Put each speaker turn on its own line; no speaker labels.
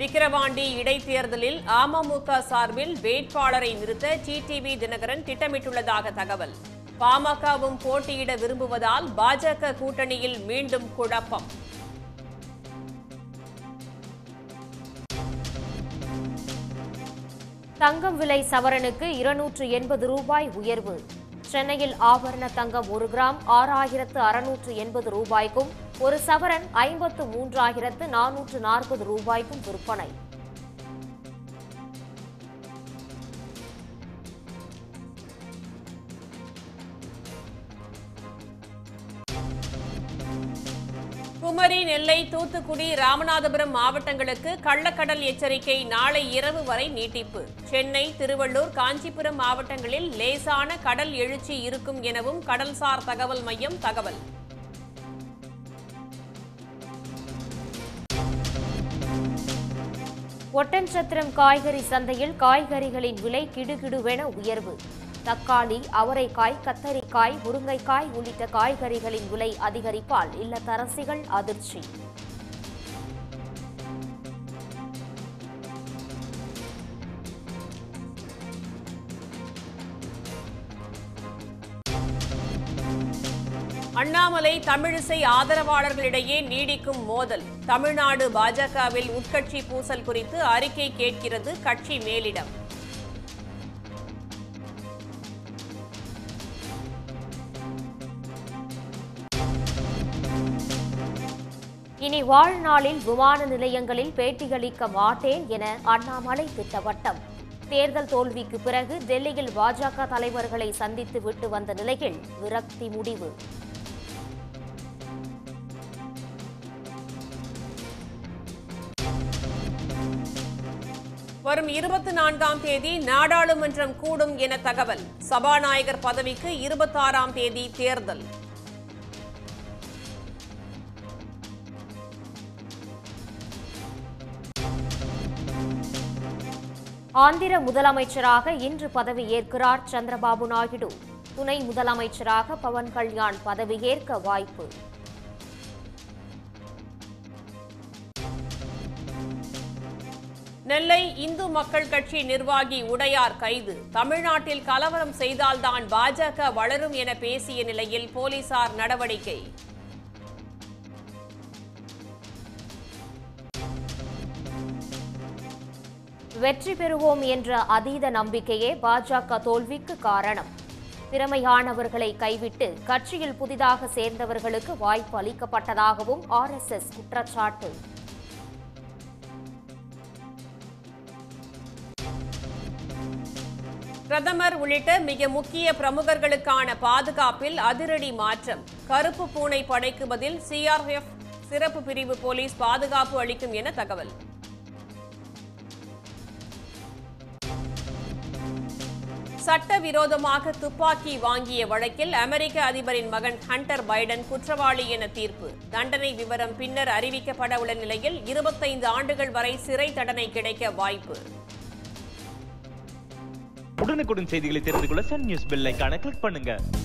விக்கிரவாண்டி இடைத்தேர்தலில் அமமுக சார்பில் வேட்பாளரை நிறுத்த டிடிவி தினகரன் திட்டமிட்டுள்ளதாக தகவல் பாமகவும் போட்டியிட விரும்புவதால் பாஜக கூட்டணியில் மீண்டும் குழப்பம்
தங்கம் விலை சவரனுக்கு இருநூற்று எண்பது ரூபாய் உயர்வு சென்னையில் ஆபரண தங்கம் ஒரு கிராம் ஆறாயிரத்து அறுநூற்று எண்பது ரூபாய்க்கும் ஒரு சவரன் ஐம்பத்து மூன்றாயிரத்து நானூற்று நாற்பது ரூபாய்க்கும் விற்பனை
குமரி நெல்லை தூத்துக்குடி ராமநாதபுரம் மாவட்டங்களுக்கு கள்ளக்கடல் எச்சரிக்கை நாளை இரவு வரை நீட்டிப்பு சென்னை திருவள்ளூர் காஞ்சிபுரம் மாவட்டங்களில் லேசான கடல் எழுச்சி இருக்கும் எனவும் கடல்சார் தகவல் மையம் தகவல்
ஒட்டன்சத்திரம் காய்கறி சந்தையில் காய்கறிகளின் விலை கிடுகிடுவென உயர்வு தக்காளி அவரைக்காய் கத்தரிக்காய் முருங்கைக்காய் உள்ளிட்ட காய்கறிகளின் விலை அதிகரிப்பால் இல்லத்தரசிகள் அதிர்ச்சி
அண்ணாமலை தமிழிசை ஆதரவாளர்களிடையே நீடிக்கும் மோதல் தமிழ்நாடு பாஜகவில் உட்கட்சி பூசல் குறித்து அறிக்கை கேட்கிறது கட்சி மேலிடம்
இனி வாழ்நாளில் விமான நிலையங்களில் பேட்டியளிக்க மாட்டேன் என அண்ணாமலை திட்டவட்டம் தேர்தல் தோல்விக்கு பிறகு டெல்லியில் பாஜக தலைவர்களை சந்தித்து விட்டு வந்த நிலையில் விரக்தி முடிவு
வரும் இருபத்தி நான்காம் தேதி நாடாளுமன்றம் கூடும் என தகவல் சபாநாயகர் பதவிக்கு இருபத்தாறாம் தேதி தேர்தல்
ஆந்திர முதலமைச்சராக இன்று பதவியேற்கிறார் சந்திரபாபு நாயுடு துணை முதலமைச்சராக பவன் கல்யாண் பதவியேற்க வாய்ப்பு
நெல்லை இந்து மக்கள் கட்சி நிர்வாகி உடையார் கைது தமிழ்நாட்டில் கலவரம் செய்தால்தான் பாஜக வளரும் என பேசிய நிலையில் போலீசார் நடவடிக்கை
வெற்றி பெறுவோம் என்ற அதீத நம்பிக்கையே பாஜக தோல்விக்கு காரணம் திறமையானவர்களை கைவிட்டு கட்சியில் புதிதாக சேர்ந்தவர்களுக்கு வாய்ப்பு அளிக்கப்பட்டதாகவும் ஆர்எஸ்எஸ் குற்றச்சாட்டு
பிரதமர் உள்ளிட்ட மிக முக்கிய பிரமுகர்களுக்கான பாதுகாப்பில் அதிரடி மாற்றம் கருப்பு பூனை படைக்கு பதில் சிஆர்எஃப் சிறப்பு பிரிவு போலீஸ் பாதுகாப்பு அளிக்கும் என தகவல் சட்டவிரோதமாக துப்பாக்கி வாங்கிய வழக்கில் அமெரிக்க அதிபரின் மகன் ஹண்டர் பைடன் குற்றவாளி என தீர்ப்பு தண்டனை விவரம் பின்னர் அறிவிக்கப்பட உள்ள நிலையில் இருபத்தைந்து ஆண்டுகள் வரை சிறை தண்டனை கிடைக்க வாய்ப்பு
உடனுக்குடன் செய்திகளை தெரிந்து கொள்ள சன் நியூஸ் பெல் ஐகானை கிளிக் பண்ணுங்க